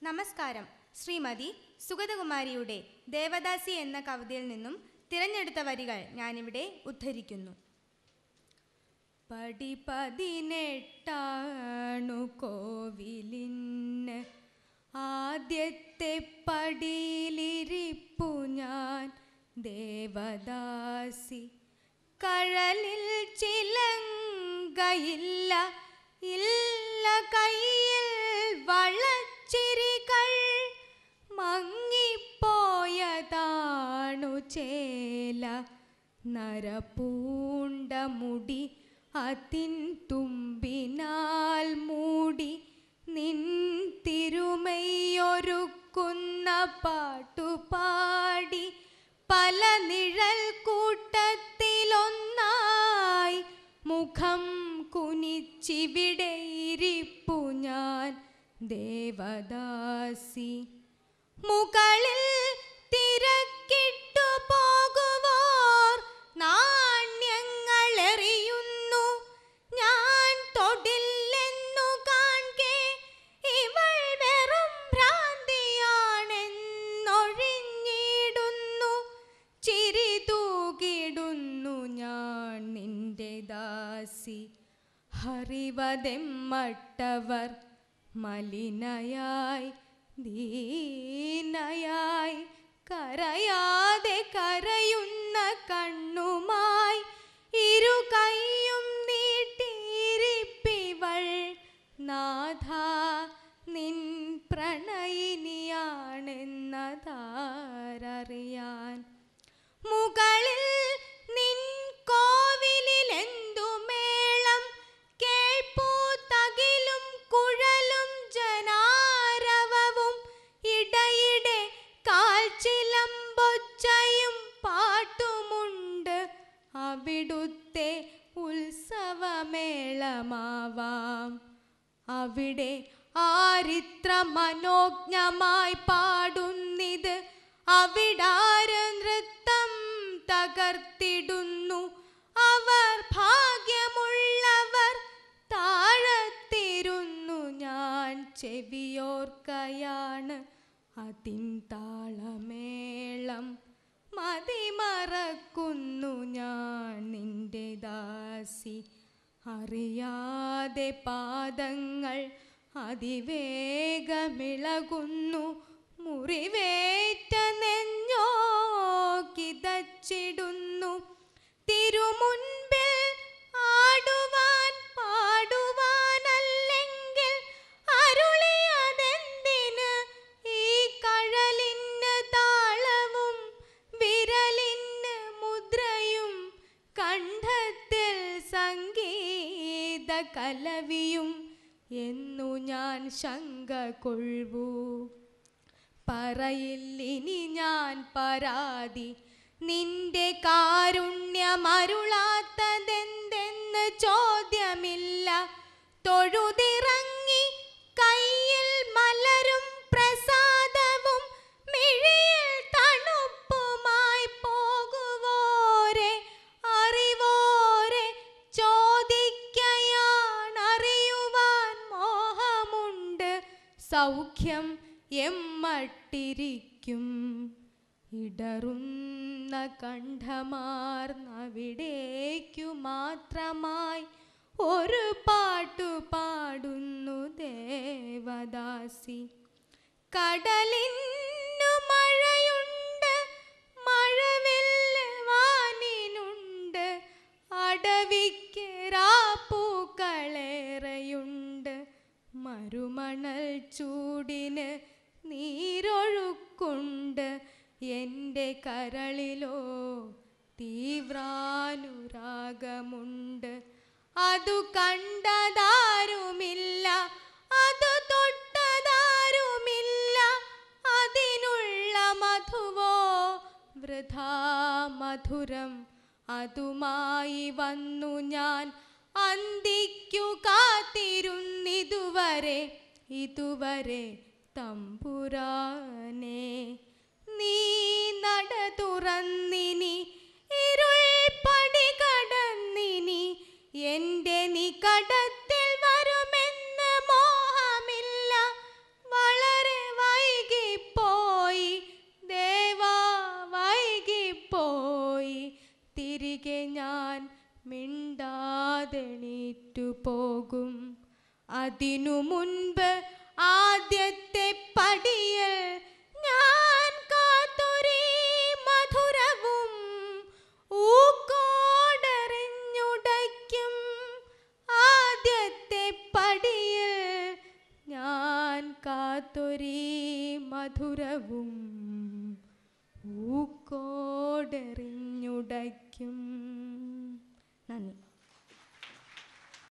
നമസ്കാരം ശ്രീമതി സുഗതകുമാരിയുടെ ദേവദാസി എന്ന കവിതയിൽ നിന്നും തിരഞ്ഞെടുത്ത വരികൾ ഞാനിവിടെ ഉദ്ധരിക്കുന്നു പടി പതിനെട്ടാണു കോവിലിന് ആദ്യത്തെ പടിയിലിരിപ്പു ഞാൻ ദേവദാസി കഴലിൽ ചിലങ്കയില്ല ഇല്ല കയ്യിൽ വളച്ചിരികൾ മങ്ങിപ്പോയതാണു ചേല നരപൂണ്ട മുടി അതിൻ തുമ്പിനാൽ മൂടി നിൻ തിരുമയൊരുക്കുന്ന പാട്ടുപാടി പല നിഴൽ കൂട്ടത്തിലൊന്നായി മുഖം കുനിച്ചിവിടെ ഇരിപ്പു ഞാൻ ദേവദാസി മുകളിൽ തിരക്കിട്ടു പോകുവോർ നാണ്യങ്ങൾ എറിയുന്നു ഞാൻ തൊടില്ലെന്നു കാൺകെ ഇവൾ വെറും ഭ്രാന്തിയാണെന്നൊഴിഞ്ഞിടുന്നു ചിരി തൂകിടുന്നു ഞാൻ നിന്റെ ദാസി ഹറിവതെമ്മട്ടവർ മലിനയായി ദീനയായി കരയാതെ കരയുന്ന കണ്ണുമായി ഇരു കൈയും നീട്ടിയിരിപ്പിവൾ നാഥ നിൻ പ്രണയിനിയാണെന്നതാരറിയാൻ മുകളിൽ നിൻ കോവിലിലെന്തു മേളം കേൾപ്പൂ തകിലും കുഴലും ജനാരവവും ഇടയിടെ കാൽച്ചിലമ്പൊച്ചയും പാട്ടുമുണ്ട് അവിടുത്തെ ഉത്സവമേളമാവാം അവിടെ ആരിത്ര മനോജ്ഞമായി പാടുന്നിത് അവിടാര നൃത്തം തകർത്തിടുന്നു അവർ ഭാഗ്യമുള്ളവർ താഴത്തിരുന്നു ഞാൻ ചെവിയോർക്കയാണ് അതിൻ താളമേളം മതിമറക്കുന്നു ഞാൻ നിന്റെ ദാസി അറിയാതെ പാദങ്ങൾ അതിവേഗമിളകുന്നു മുറിവേറ്റ നെഞ്ഞോ കിതച്ചിടുന്നു തിരുമുൻപിൽ ആടുവാൻ പാടുവാനല്ലെങ്കിൽ അരുളിയതെന്തിന് ഈ കഴലിന് താളവും വിരലിന് മുദ്രയും കണ്ഠത്തിൽ സംഗീത കലവിയും എന്നു ഞാൻ ശങ്ക കൊള്ളൂ പറയില്ലിനി ഞാൻ പരാതി നിന്റെ കാരുണ്യമരുളാത്തതെന്തെന്ന് ചോദ്യമില്ല തൊഴുതിറങ്ങി കയ്യിൽ മലരും പ്രസാദവും മിഴിയിൽ തണുപ്പുമായി പോകുവോരെ അറിവോരെ ചോദിക്കയാണറിയുവാൻ മോഹമുണ്ട് സൗഖ്യം എമ്മട്ടിരിക്കും ഇടറുന്ന കണ്ഠമാർന്നവിടേക്കു മാത്രമായി ഒരു പാട്ടു പാടുന്നു ദേവദാസി കടലിന്നു മഴയുണ്ട് മഴവില്ല് വാനിനുണ്ട് അടവിക്ക് രാപ്പൂക്കളേറെയുണ്ട് മരുമണൽ ചൂടിന് നീരൊഴുക്കുണ്ട് എൻ്റെ കരളിലോ തീവ്രാനുരാഗമുണ്ട് അതു കണ്ടതാരുമില്ല അതു തൊട്ടതാരുമില്ല അതിനുള്ള മധുവോ വൃഥാ മധുരം അതുമായി വന്നു ഞാൻ അന്തിക്കു കാത്തിരുന്നിതുവരെ ഇതുവരെ തമ്പുരാനെ നീ നട തുറന്നിനി ഇരുൾ പടി കടന്നിനി എൻ്റെ നികടത്തിൽ വരുമെന്ന് മോഹമില്ല വളരെ മിണ്ടാതെണീറ്റു പോകും അതിനു മുൻപ് ആദ്യത്തെ പടിയിൽ ഞാൻ കാത്തൊരീ മധുരവും ഊക്കോടെറിഞ്ഞുടയ്ക്കും ആദ്യത്തെ പടിയിൽ ഞാൻ കാത്തൊരീ മധുരവും ഊക്കോടെറിഞ്ഞുടയ്ക്കും നന്ദി